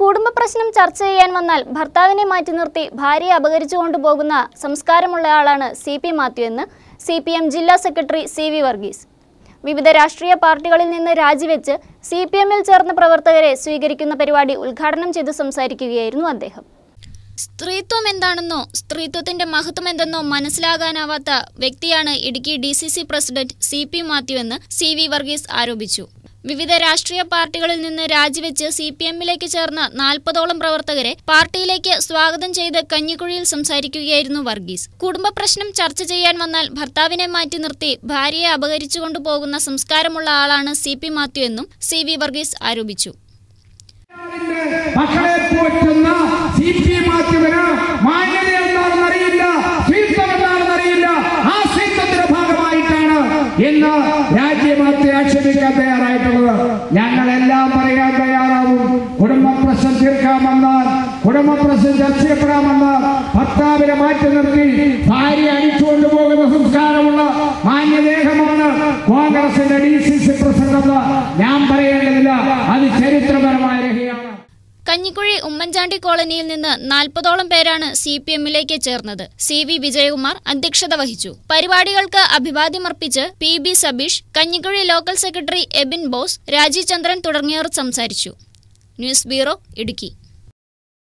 കുടുംബ പ്രശ്നം ചർച്ച ചെയ്യാൻ വന്നാൽ ഭർത്താവിനെ മാറ്റി നിർത്തി ഭാര്യയെ അപകരിച്ചു കൊണ്ടുപോകുന്ന സംസ്കാരമുള്ള ആളാണ് സി പി മാത്യു എന്ന് സി പി എം ജില്ലാ സെക്രട്ടറി സി വി വർഗീസ് വിവിധ രാഷ്ട്രീയ പാർട്ടികളിൽ നിന്ന് രാജിവെച്ച് സി പി എമ്മിൽ ചേർന്ന പ്രവർത്തകരെ സ്വീകരിക്കുന്ന പരിപാടി ഉദ്ഘാടനം ചെയ്ത് സംസാരിക്കുകയായിരുന്നു അദ്ദേഹം സ്ത്രീത്വം എന്താണെന്നോ സ്ത്രീത്വത്തിന്റെ മഹത്വം എന്തെന്നോ മനസ്സിലാകാനാവാത്ത വ്യക്തിയാണ് Idukki D C C president C P Mathew എന്ന് സി വി വർഗീസ് ആരോപിച്ചു വിവിധ രാഷ്ട്രീയ പാർട്ടികളിൽ നിന്ന് രാജിവെച്ച് സി പി എമ്മിലേക്ക് ചേർന്ന നാൽപ്പതോളം പ്രവർത്തകരെ പാർട്ടിയിലേക്ക് സ്വാഗതം ചെയ്ത് കഞ്ഞിക്കുഴിയിൽ സംസാരിക്കുകയായിരുന്നു വർഗീസ് കുടുംബ പ്രശ്നം ചർച്ച ചെയ്യാൻ വന്നാൽ ഭർത്താവിനെ മാറ്റി നിർത്തി ഭാര്യയെ അപകരിച്ചുകൊണ്ടു പോകുന്ന സംസ്കാരമുള്ള ആളാണ് സി പി മാത്യു എന്നും സി വി വർഗീസ് ആരോപിച്ചു മക്കളെ പോറ്റുന്ന സി പി മാത്യുവിന് മാന്യത എന്താണെന്ന് അറിയില്ല സ്ത്രീത്വം എന്താണെന്ന് അറിയില്ല ആ സ്ത്രീത്വത്തിന്റെ ഭാഗമായിട്ടാണ് ഇന്ന് രാജ്യമാത്തെ ആക്ഷേപിക്കാൻ തയ്യാറായിട്ടുള്ളത് ഞങ്ങളെല്ലാം പറയാൻ തയ്യാറാവും കുടുംബ പ്രശ്നം തീർക്കാമെന്നാൽ കുടുംബ പ്രശ്നം ചർച്ച ചെയ്യപ്പെടാമെന്നാൽ ഭർത്താവിനെ മാറ്റി നിർത്തി ഭാര്യ അടിച്ചുകൊണ്ടു പോകുന്ന സംസ്കാരമുള്ള മാന്യദേഹമാണ് കോൺഗ്രസിന്റെ ഡി സി സി പ്രസിഡന്റ് ഞാൻ പറയേണ്ടതില്ല അത് ചരിത്രപരമായ രേഖയാണ് കഞ്ഞിക്കുഴി ഉമ്മൻചാണ്ടി കോളനിയിൽ നിന്ന് നാൽപ്പതോളം പേരാണ് സി പി എമ്മിലേക്ക് ചേർന്നത് സി വി വിജയകുമാർ അധ്യക്ഷത വഹിച്ചു പരിപാടികൾക്ക് അഭിവാദ്യമർപ്പിച്ച് P B Sabeesh Kanjikuzhi local secretary Ebin Bose Rajeev Chandran തുടങ്ങിയവർ സംസാരിച്ചു ന്യൂസ് ബ്യൂറോ ഇടുക്കി